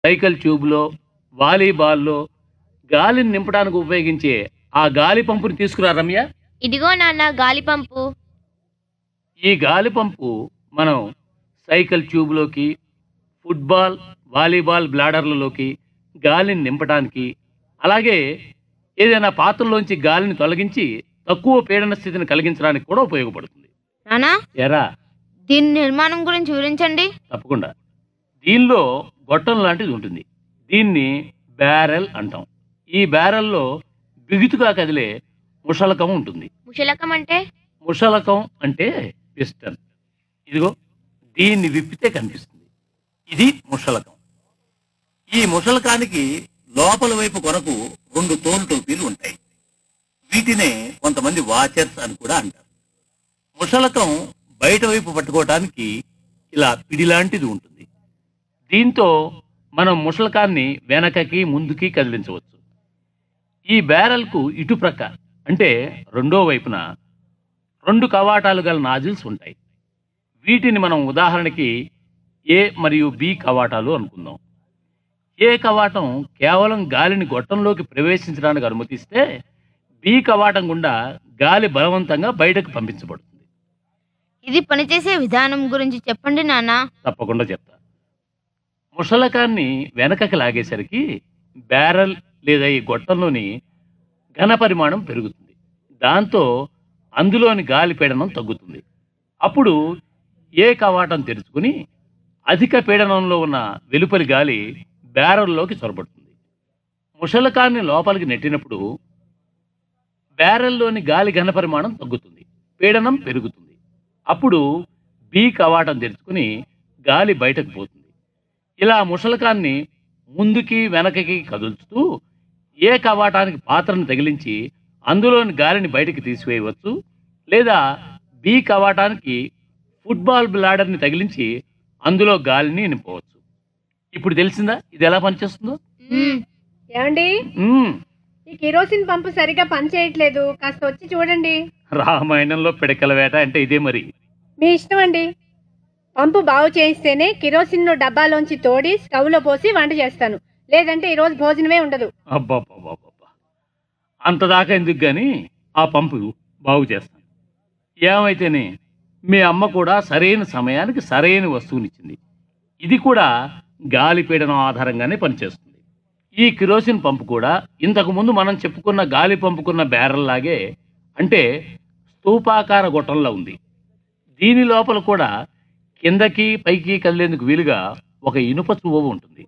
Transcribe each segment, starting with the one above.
Cycle ట్యూబ్లో వాలీబాల్లో గాలిని నింపడానికి ఉపయోగించే ఆ గాలి పంపుని తీసుకురా రమ్య ఇదిగో నాన్న గాలి పంపు ఈ గాలి పంపు మనం సైకిల్ ట్యూబ్లోకి ఫుట్బాల్ వాలీబాల్ బ్లాడర్లలోకి గాలిని నింపడానికి అలాగే ఏదైనా పాత్రలోంచి గాలిని తొలగించి తక్కువ పీడన స్థితిని కలిగించడానికి కూడా ఉపయోగపడుతుంది నానా ఎరా దీని నిర్మాణం గురించి వివరించండి తప్పకుండా దీనిలో గొట్టం లాంటిది ఉంటుంది దీన్ని బ్యారెల్ అంటాం ఈ బ్యారెల్లో బిగుతుగా కదిలే ముషలకం ఉంటుంది ముషలకం అంటే ముషలకం అంటే పిస్టన్ ఇదిగో దీన్ని విప్పితే కనిపిస్తుంది ఇది ముషలకం ఈ ముషలకానికి లోపల వైపు కొరకు రెండు తోలు టోపీలు ఉంటాయి వీటినే కొంతమంది వాచర్స్ అని కూడా అంటారు ముషలకం బయట వైపు పట్టుకోవటానికి ఇలా పిడి లాంటిది ఉంటుంది దీంతో మనం ముషలకాన్ని వెనకకి ముందుకి కదిలించవచ్చు ఈ బ్యారెల్కు ఇటుప్రక్క అంటే రెండో వైపున రెండు కవాటాలు గల నాజిల్స్ ఉంటాయి వీటిని మనం ఉదాహరణకి ఏ మరియు బి కవాటాలు అనుకుందాం ఏ కవాటం కేవలం గాలిని గొట్టంలోకి ప్రవేశించడానికి అనుమతిస్తే బి కవాటం గుండా గాలి బలవంతంగా బయటకు పంపించబడుతుంది ఇది పనిచేసే విధానం గురించి చెప్పండి నాన్న తప్పకుండా చెప్తా ముసలకాన్ని వెనకకి లాగేసరికి బ్యారల్ లేదా ఈ గొట్టంలోని ఘన పరిమాణం పెరుగుతుంది దాంతో అందులోని గాలి పీడనం తగ్గుతుంది అప్పుడు ఏ కవాటం తెరుచుకుని అధిక పీడనంలో ఉన్న వెలుపలి గాలి బ్యారెల్లోకి చొరబడుతుంది ముసలకాన్ని లోపలికి నెట్టినప్పుడు బ్యారెల్లోని గాలి ఘన పరిమాణం తగ్గుతుంది పీడనం పెరుగుతుంది అప్పుడు బి కవాటం తెరుచుకుని గాలి బయటకు పోతుంది ఇలా ముసలకాన్ని ముందుకి వెనకకి కదుల్చుతూ ఏ కవాటానికి పాత్రను తగిలించి అందులోని గాలిని బయటికి తీసివేయవచ్చు లేదా బి కవాటానికి ఫుట్బాల్ బ్లాడర్ని తగిలించి అందులో గాలిని నింపవచ్చు ఇప్పుడు తెలిసిందా ఇది ఎలా పనిచేస్తుందో మ్మ్. ఏమండి మ్మ్. ఈ కిరోసిన్ పంపు సరిగా పనిచేయట్లేదు కాస్త వచ్చి చూడండి రామాయణంలో పిడకల వేట అంటే ఇదే మరి మీ ఇష్టం అండి పంపు బాగు చేయిస్తేనే కిరోసిన్ ను డబ్బాలోంచి తోడి స్టవ్ లో పోసి వంట చేస్తాను లేదంటే ఈ రోజు భోజనమే ఉండదు అబ్బాబ్బాబ్బాబ్బా అంతదాకా ఎందుకు కానీ ఆ పంపు బాగు చేస్తాను ఏమైతేనే మీ అమ్మ కూడా సరైన సమయానికి సరైన వస్తువునిచ్చింది ఇది కూడా గాలి పీడనం ఆధారంగానే పనిచేస్తుంది ఈ కిరోసిన్ పంపు కూడా ఇంతకు ముందు మనం చెప్పుకున్న గాలి పంపుకున్న బ్యారెల్ లాగే అంటే స్తూపాకార గొట్టంలో ఉంది దీని లోపల కూడా కిందకి పైకి కదిలేందుకు వీలుగా ఒక ఇనుప చువ్వ ఉంటుంది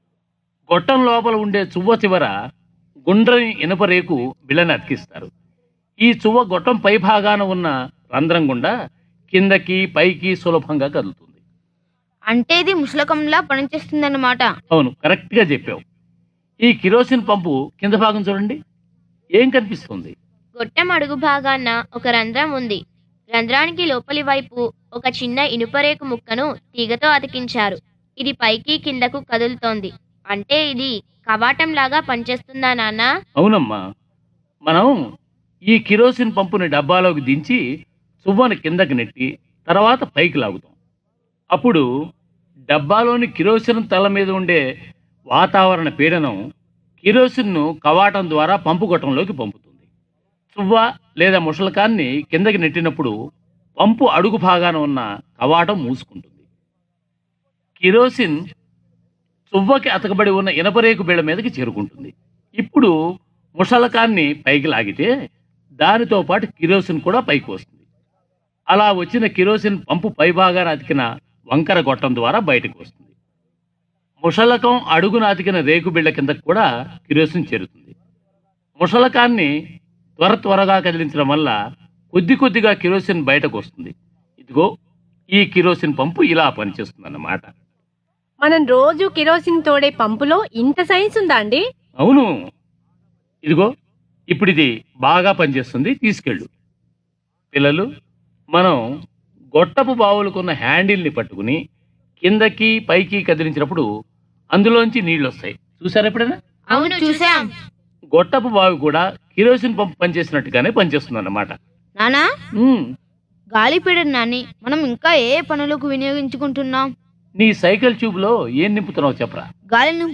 గొట్టం లోపల ఉండే చువ్వ చివర గుండ్రని ఇనుప రేకు బిళ్ళని అతికిస్తారు ఈ చువ్వ గొట్టం పై భాగాన ఉన్న రంధ్రం గుండా కిందకి పైకి సులభంగా కదులుతుంది అంటే ఇది ముషలకంలా పనిచేస్తుందన్నమాట అవును కరెక్ట్గా చెప్పావు ఈ కిరోసిన్ పంపు కింద భాగం చూడండి ఏం కనిపిస్తుంది గొట్టం అడుగు భాగాన ఒక రంధ్రం ఉంది రంధ్రానికి లోపలి వైపు ఒక చిన్న ఇనుపరేకు ముక్కను తీగతో అతికించారు ఇది పైకి కిందకు కదులుతోంది అంటే ఇది కవాటం లాగా పనిచేస్తుందా నాన్న అవునమ్మా మనం ఈ కిరోసిన్ పంపుని డబ్బాలోకి దించి చువ్వని కిందకి నెట్టి తర్వాత పైకి లాగుతాం అప్పుడు డబ్బాలోని కిరోసిన్ తల మీద ఉండే వాతావరణ పీడనం కిరోసిన్ను కవాటం ద్వారా పంపు గొట్టంలోకి పంపుతుంది చువ్వ లేదా ముసలకాన్ని కిందకి నెట్టినప్పుడు పంపు అడుగు భాగాన ఉన్న కవాటం మూసుకుంటుంది కిరోసిన్ చువ్వకి అతకబడి ఉన్న ఇనపరేకు బిళ్ళ మీదకి చేరుకుంటుంది ఇప్పుడు ముసలకాన్ని పైకి లాగితే దానితో పాటు కిరోసిన్ కూడా పైకి వస్తుంది అలా వచ్చిన కిరోసిన్ పంపు పైభాగాన అతికిన వంకర గొట్టం ద్వారా బయటకు వస్తుంది ముసలకం అడుగున అతికిన రేకు బిళ్ళ కిందకు కూడా కిరోసిన్ చేరుతుంది ముసలకాన్ని త్వర త్వరగా కదిలించడం వల్ల కొద్ది కొద్దిగా కిరోసిన్ బయటకు వస్తుంది ఇదిగో ఈ కిరోసిన్ పంపు ఇలా పనిచేస్తుంది అన్నమాట మనం రోజు కిరోసిన్ తోడే పంపులో ఇంత సైన్స్ ఉందా అండి అవును ఇదిగో ఇప్పుడు ఇది బాగా పనిచేస్తుంది తీసుకెళ్ళు పిల్లలు మనం గొట్టపు బావులకున్న హ్యాండిల్ని పట్టుకుని కిందకి పైకి కదిలించినప్పుడు అందులోంచి నీళ్ళు వస్తాయి చూసారా ఎప్పుడైనా అవును చూసాం గొట్టపు బావి కూడా కిరోసిన్ పంప్ పనిచేసినట్టుగానే పనిచేస్తుంది అన్నమాట నానా గాలి పీడనాన్ని మనం ఇంకా ఏ పనులకు వినియోగించుకుంటున్నాం నీ సైకిల్ ట్యూబ్లో ఏం నింపుతున్నావు చెప్పరా గాలిని